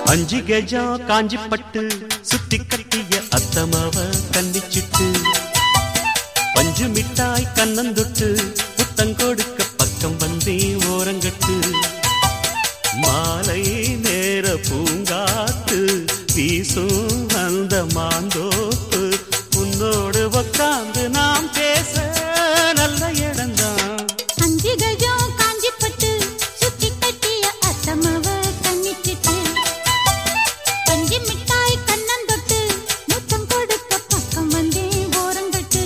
அஞ்சு கெஜம் காஞ்சி பட்டு சுத்தி கட்டிய அத்தமாவ கன்னிச்சிட்டு பஞ்சு மிட்டாய் கண்ணந்தொட்டு புத்தங்கொடுக்க பக்கம் வந்தே ஓரங்கட்டு மாலை நேர பூங்காத்து வீசும் அந்த மாந்தோப்பு உன்னோடு உக்காந்து நாம் பேச நல்ல இடம்தான் அஞ்சு கஜம் காஞ்சி பட்டு சுத்தி கட்டிய அத்தமவ கண்ணிச்சிட்டு பஞ்சு மிட்டாய் கண்ணந்தொட்டு முத்தம் கொடுக்க பக்கம் வந்தே ஓரங்கட்டு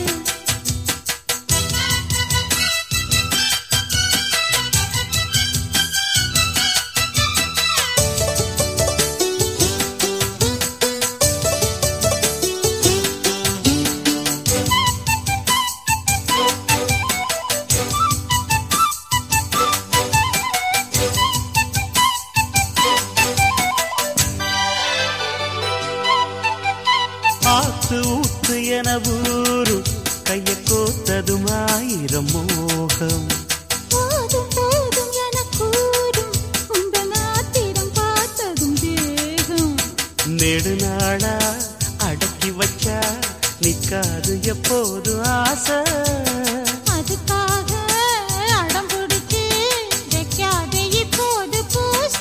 ஆத்து ஊத்து என ஊரு கைய கோத்ததும் ஆயிரம் மோகம் போதும் போதும் என கூறும் உங்கள் ஆத்திரம் பார்த்ததும் தேகம் நெடுநாளா அடக்கி வச்சா நிக்காது எப்போது ஆசை அதுக்காக அடம் பிடிச்சு வைக்காதே இப்போது பூச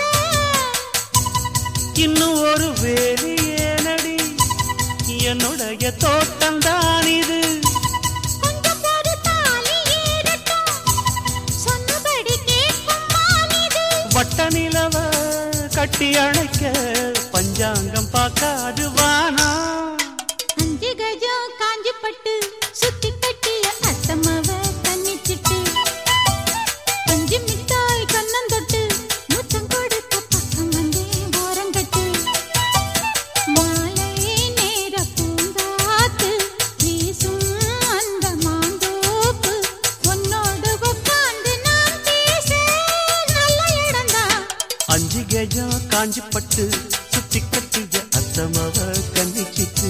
இன்னும் ஒரு வேலி ஏனடி என்னுடைய தோட்டம் தான் இது கொஞ்சம் பொறு தாலி ஏறட்டும் சொன்னபடி கேட்கும் மானிது வட்ட நிலவ கட்டி அணைக்க பஞ்சாங்கம் பார்க்காது வானா அஞ்சு கஜம் காஞ்சி பட்டு சுத்தி கட்டிய அத்தம்மாவ கண்ணிச்சிட்டு பஞ்சு மிட்டாய் கண்ணந்தொட்டு முத்தம் கொடுக்க பக்கம் வந்தே ஓரங்கட்டு மாலை நேர பூங்காத்து வீசும் அந்த மாந்தோப்பு உன்னோடு உட்கார்ந்து நாம் பேச நல்ல இடம்தான் அஞ்சு கஜம் காஞ்சி பட்டு சுத்தி கட்டிய அத்தமவ கண்ணிச்சிட்டு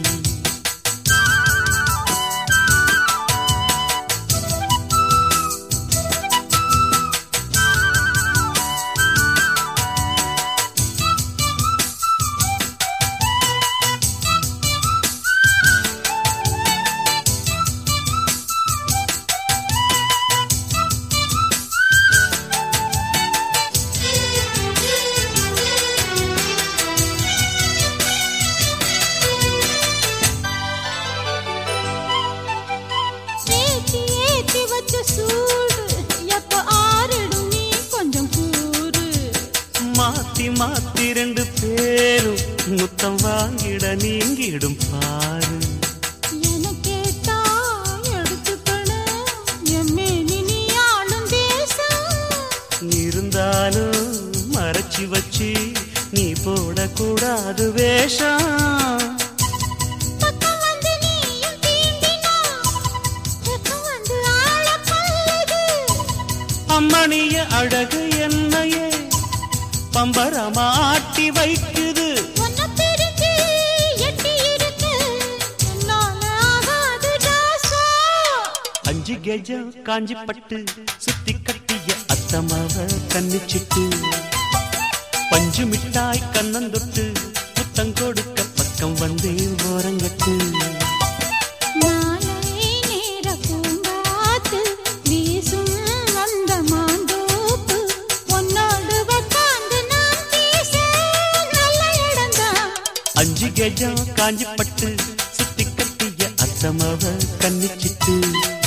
ஏத்தி ஏத்தி வச்ச சூடு எப்ப ஆறிடும் நீ கொஞ்சம் கூறு மாத்தி மாத்தி ரெண்டு பேரும் முத்தம் வாங்கிட நீங்கிடும் பாரு எனக்கேத்தா எடுத்துக்கணும் எம்மேனி நீ ஆளும் தேசம் இருந்தாலும் மறைச்சி வச்சு நீ போடக்கூடாது வேஷம் பக்கம் வந்து நீயும் தீண்டினா பக்கம் வந்து ஆளக் கொல்லுது அம்மணிய அழகு என்னையே பம்பரமாட்டி வைக்குது உன்னை பிரிஞ்சு எட்டி இருக்கு என்னால ஆகாது தாசா அஞ்சு கெஜம் காஞ்சி பட்டு சுத்தி கட்டிய அத்தமாவ கண்ணிச்சிட்டு பஞ்சு மிட்டாய் கண்ணந்தொட்டு புத்தம் கொடுக்க பக்கம் வந்தே ஓரங்கட்டு மாலை நேர பூங்காத்து வீசும் அந்த மாந்தோப்பு உன்னோடு உட்கார்ந்து நாம் பேச நல்ல இடம்தான் அஞ்சு கெஜம் காஞ்சி பட்டு சுத்தி கட்டிய அத்தமாவ கண்ணிச்சிட்டு